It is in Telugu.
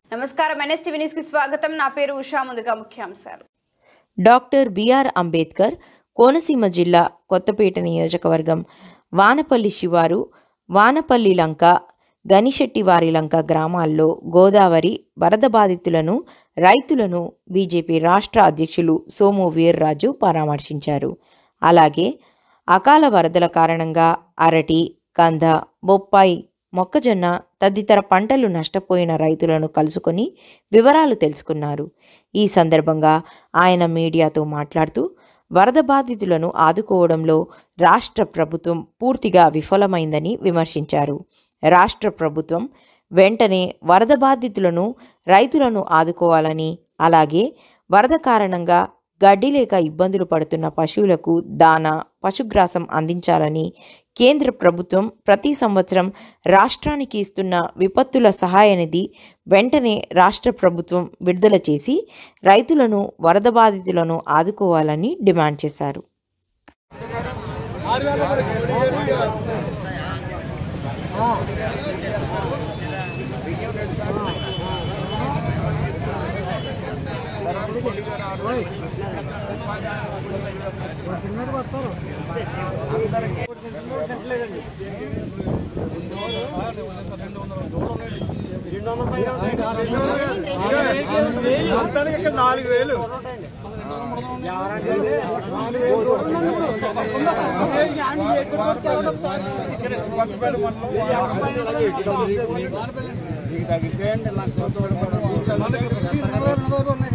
నమస్కారం ఎన్ఎస్టీవీ న్యూస్ కి స్వాగతం నా పేరు ఉషా ముందుగా ముఖ్యాంశాలు డాక్టర్ బిఆర్ అంబేద్కర్ కోనసీమ జిల్లా కొత్తపేట నియోజకవర్గం వానపల్లి శివారు వానపల్లి లంక గనిశెట్టివారి లంక గ్రామాల్లో గోదావరి వరద బాధితులను రైతులను బీజేపీ రాష్ట్ర అధ్యక్షులు సోము వీర్రాజు పరామర్శించారు అలాగే అకాల వరదల కారణంగా అరటి కంద బొప్పాయి మొక్కజొన్న తదితర పంటలు నష్టపోయిన రైతులను కలుసుకొని వివరాలు తెలుసుకున్నారు ఈ సందర్భంగా ఆయన మీడియాతో మాట్లాడుతూ వరద బాధితులను ఆదుకోవడంలో రాష్ట్ర ప్రభుత్వం పూర్తిగా విఫలమైందని విమర్శించారు రాష్ట్ర ప్రభుత్వం వెంటనే వరద బాధితులను రైతులను ఆదుకోవాలని అలాగే వరద కారణంగా గడ్డి లేక ఇబ్బందులు పడుతున్న పశువులకు దానా పశుగ్రాసం అందించాలని కేంద్ర ప్రభుత్వం ప్రతి సంవత్సరం రాష్ట్రానికి ఇస్తున్న విపత్తుల సహాయ నిధి వెంటనే రాష్ట్ర ప్రభుత్వం విడుదల చేసి రైతులను వరద బాధితులను ఆదుకోవాలని డిమాండ్ చేశారు మొత్తానికి ఇక్కడ నాలుగు వేలు కొత్తపేట మండలం మీకు తగ్గిపోయండి నాకు కొత్తపేట మండలం